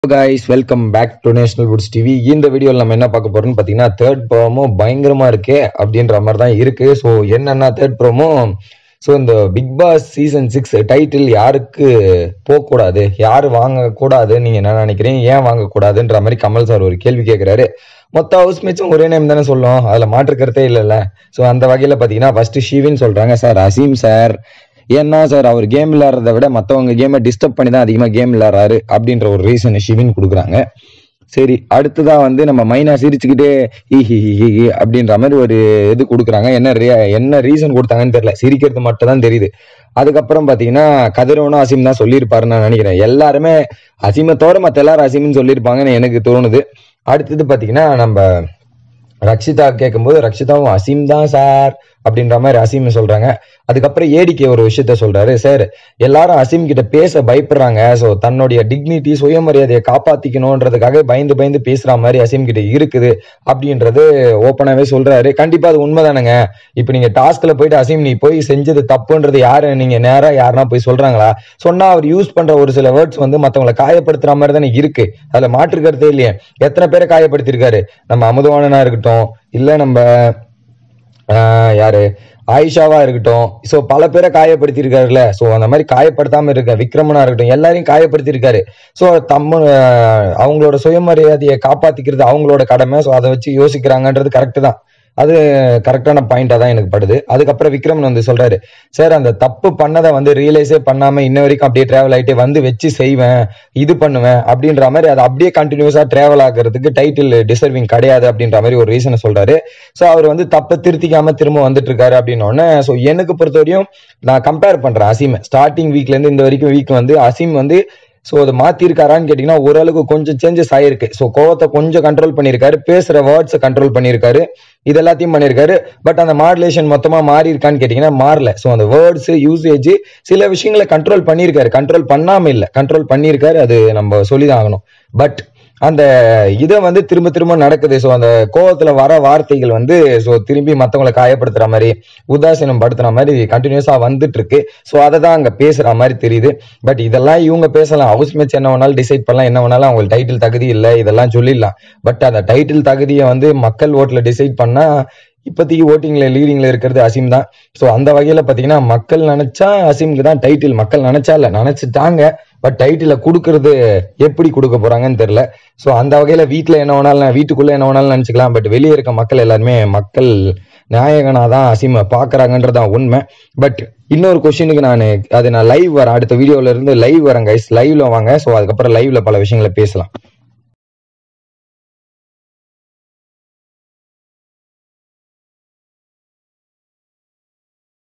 guys welcome back to National Woods TV இந்த வீடியோவில் நம்ம என்ன பார்க்க போறோம்னு பார்த்தீங்கன்னா தேர்ட் ப்ரோமோ பயங்கரமா இருக்கே அப்படின்ற மாதிரி தான் இருக்கு ஸோ என்னென்ன தேர்ட் ப்ரோமோ ஸோ இந்த Bigg Boss season six title யாருக்கு போகக்கூடாது யார் வாங்கக்கூடாது நீங்க என்ன நினைக்கிறீங்க ஏன் வாங்கக்கூடாதுன்ற மாதிரி கமல் சார் ஒரு கேள்வி கேட்குறாரு மொத்த ஹவுஸ் மேட்சும் ஒரே நேம் தானே சொல்லும் அதுல மாற்று கருத்தே இல்லைல்ல ஸோ அந்த வகையில் பார்த்தீங்கன்னா ஃபர்ஸ்ட் ஷிவின் சொல்றாங்க சார் அசீம் சார் ஏன்னா சார் அவர் கேம் விளையாடுறத விட மற்றவங்க கேமை டிஸ்டர்ப் பண்ணி தான் அதிகமாக கேம் விளையாடுறாரு அப்படின்ற ஒரு ரீசனை ஷிவின் கொடுக்குறாங்க சரி அடுத்ததா வந்து நம்ம மைனா சிரிச்சுக்கிட்டே ஹி ஹி ஹி ஹி ஹி அப்படின்ற மாதிரி ஒரு இது கொடுக்குறாங்க என்ன ரி- என்ன ரீசன் கொடுத்தாங்கன்னு தெரியல சிரிக்கிறது மட்டும் தான் தெரியுது அதுக்கப்புறம் பாத்தீங்கன்னா கதிரவனும் அசீம் தான் சொல்லியிருப்பாருன்னு நான் நினைக்கிறேன் எல்லாருமே அசீமை தவிர மற்ற எல்லாரும் அசீம்னு சொல்லியிருப்பாங்கன்னு எனக்கு தோணுது அடுத்தது பாத்தீங்கன்னா நம்ம ரக்ஷிதா கேட்கும்போது ரக்ஷிதாவும் அசீம் தான் சார் அப்படின்ற மாதிரி அசீம் சொல்றாங்க அதுக்கப்புறம் ஏடிகே ஒரு விஷயத்த சொல்றாரு சார் எல்லாரும் அசீம் கிட்ட பேச பயப்படுறாங்க ஸோ தன்னுடைய டிக்னிட்டி சுயமரியாதையை காப்பாத்திக்கணுன்றதுக்காக பயந்து பயந்து பேசுற மாதிரி அசீம் கிட்ட இருக்குது அப்படின்றது ஓப்பனாவே சொல்றாரு கண்டிப்பா அது உண்மைதானங்க இப்போ நீங்க டாஸ்க்ல போயிட்டு அசீம் நீ போய் செஞ்சது தப்புன்றது யாரு நீங்க நேரா யாருன்னா போய் சொல்றாங்களா சொன்னா அவர் யூஸ் பண்ற ஒரு சில வேர்ட்ஸ் வந்து மத்தவங்களை காயப்படுத்துற மாதிரி தானே இருக்கு அதுல மாற்று கருத்தே இல்லையே எத்தனை பேரை காயப்படுத்திருக்காரு நம்ம அமுதவாணனா இருக்கட்டும் இல்ல நம்ம ஆஹ் யாரு ஆயிஷாவா இருக்கட்டும் சோ பல பேரை காயப்படுத்தியிருக்காருல்ல சோ அந்த மாதிரி காயப்படுத்தாம இருக்க விக்ரமனா இருக்கட்டும் எல்லாரையும் காயப்படுத்தியிருக்காரு சோ தம்ம ஆஹ் அவங்களோட சுயமரியாதையை காப்பாத்திக்கிறது அவங்களோட கடமை சோ அதை வச்சு யோசிக்கிறாங்கன்றது கரெக்ட் தான் அது கரெக்டான பாயிண்டா தான் எனக்கு படுது அதுக்கப்புறம் விக்ரமன் வந்து சொல்றாரு சார் அந்த தப்பு பண்ணதை வந்து ரியலைஸே பண்ணாம இன்ன வரைக்கும் அப்படியே டிராவல் ஆயிட்டு வந்து வச்சு செய்வேன் இது பண்ணுவேன் அப்படின்ற மாதிரி அது அப்படியே கண்டினியூஸா டிராவல் ஆகுறதுக்கு டைட்டில் டிசர்விங் கிடையாது அப்படின்ற மாதிரி ஒரு ரீசனை சொல்றாரு ஸோ அவர் வந்து தப்பை திருத்திக்காம திரும்ப வந்துட்டு இருக்காரு அப்படின்னோடனே ஸோ எனக்கு பொறுத்தவரையும் நான் கம்பேர் பண்றேன் அசீம் ஸ்டார்டிங் வீக்ல இருந்து இந்த வரைக்கும் வீக் வந்து அசீம் வந்து ஸோ அதை மாத்திருக்காரான்னு கேட்டீங்கன்னா ஓரளவுக்கு கொஞ்சம் சேஞ்சஸ் ஆயிருக்கு ஸோ கோவத்தை கொஞ்சம் கண்ட்ரோல் பண்ணியிருக்காரு பேசுற வேர்ட்ஸை கண்ட்ரோல் பண்ணியிருக்காரு இது எல்லாத்தையும் பண்ணியிருக்காரு பட் அந்த மாடுலேஷன் மொத்தமா மாறி இருக்கான்னு கேட்டீங்கன்னா மாறல ஸோ அந்த வேர்ட்ஸ் யூசேஜ் சில விஷயங்களை கண்ட்ரோல் பண்ணியிருக்காரு கண்ட்ரோல் பண்ணாம இல்லை கண்ட்ரோல் பண்ணியிருக்காரு அது நம்ம சொல்லிதான் ஆகணும் பட் அந்த இதை வந்து திரும்ப திரும்ப நடக்குது ஸோ அந்த கோவத்துல வர வார்த்தைகள் வந்து ஸோ திரும்பி மற்றவங்களை காயப்படுத்துற மாதிரி உதாசீனம் படுத்துற மாதிரி கண்டினியூஸா வந்துட்டு இருக்கு ஸோ அதை தான் அங்க பேசுற மாதிரி தெரியுது பட் இதெல்லாம் இவங்க பேசலாம் ஹவுஸ் மேட்ச் என்ன வேணாலும் டிசைட் பண்ணலாம் என்ன வேணாலும் அவங்களுக்கு டைட்டில் தகுதி இல்லை இதெல்லாம் சொல்லிடலாம் பட் அந்த டைட்டில் தகுதியை வந்து மக்கள் ஓட்டுல டிசைட் பண்ணா இப்போதைக்கு ஓட்டிங்ல லீடிங்ல இருக்கிறது அசீம் தான் ஸோ அந்த வகையில பாத்தீங்கன்னா மக்கள் நினைச்சா அசீம்க்கு தான் டைட்டில் மக்கள் நினைச்சா இல்ல நினைச்சிட்டாங்க பட் டைட்டில கொடுக்கறது எப்படி கொடுக்க போறாங்கன்னு தெரியல ஸோ அந்த வகையில வீட்ல என்ன வேணாலும் வீட்டுக்குள்ள என்ன வேணாலும் நினைச்சுக்கலாம் பட் வெளியே இருக்க மக்கள் எல்லாருமே மக்கள் நாயகனா தான் அசீமை பாக்குறாங்கன்றதான் உண்மை பட் இன்னொரு கொஸ்டினுக்கு நான் அது நான் லைவ் வரேன் அடுத்த வீடியோல இருந்து லைவ் வரேன் கைஸ் லைவ்ல வாங்க ஸோ அதுக்கப்புறம் லைவ்ல பல விஷயங்களை பேசலாம்